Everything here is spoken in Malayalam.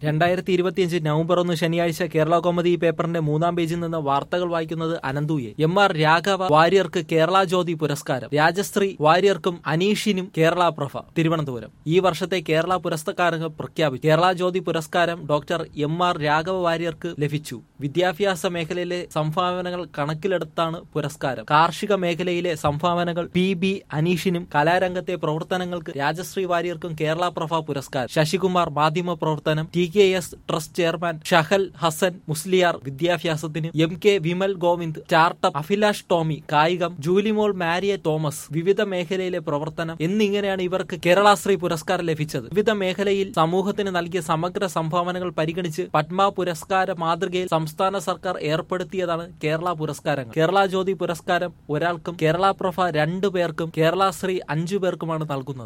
രണ്ടായിരത്തി ഇരുപത്തിയഞ്ച് നവംബർ ഒന്ന് ശനിയാഴ്ച കേരള കോമഡി പേപ്പറിന്റെ മൂന്നാം പേജിൽ നിന്ന് വാർത്തകൾ വായിക്കുന്നത് അനന്തുയെ എം ആർ രാഘവ വാര്യർക്ക് കേരള ജ്യോതി പുരസ്കാരം രാജശ്രീ വാര്യർക്കും അനീഷിനും കേരള പ്രഭ തിരുവനന്തപുരം ഈ വർഷത്തെ കേരള പുരസ്കാരങ്ങൾ പ്രഖ്യാപിച്ചു കേരള ജ്യോതി പുരസ്കാരം ഡോക്ടർ എം ആർ രാഘവ വാര്യർക്ക് ലഭിച്ചു വിദ്യാഭ്യാസ മേഖലയിലെ സംഭാവനകൾ കണക്കിലെടുത്താണ് പുരസ്കാരം കാർഷിക മേഖലയിലെ സംഭാവനകൾ പി ബി അനീഷിനും കലാരംഗത്തെ പ്രവർത്തനങ്ങൾക്ക് രാജശ്രീ വാര്യർക്കും കേരള പ്രഭ പുരസ്കാരം ശശികുമാർ മാധ്യമ പ്രവർത്തനം T K S trust chairman Shahal Hasan Musliyar വിദ്യാഭ്യാസത്തിന് M K Vimal Govind startup Abhilash Tomy കായികം ജൂലിമോൾ മാരിയ തോമസ് വിവിധ മേഖലയിലെ പ്രവർത്തനം എന്നിങ്ങനെയാണ് ഇവർക്ക് കേരളാശ്രീ പുരസ്കാരം ലഭിച്ചത് വിവിധ മേഖലയിൽ സമൂഹത്തിന് നൽകിയ സമഗ്ര സംഭാവനകൾ പരിഗണിച്ച് പത്മ പുരസ്കാര മാതൃകയിൽ സംസ്ഥാന സർക്കാർ ഏർപ്പെടുത്തിയതാണ് കേരള പുരസ്കാരങ്ങൾ കേരള ജ്യോതി പുരസ്കാരം ഒരാൾക്കും കേരള പ്രഭ രണ്ടു പേർക്കും കേരളാശ്രീ അഞ്ചു പേർക്കുമാണ് നൽകുന്നത്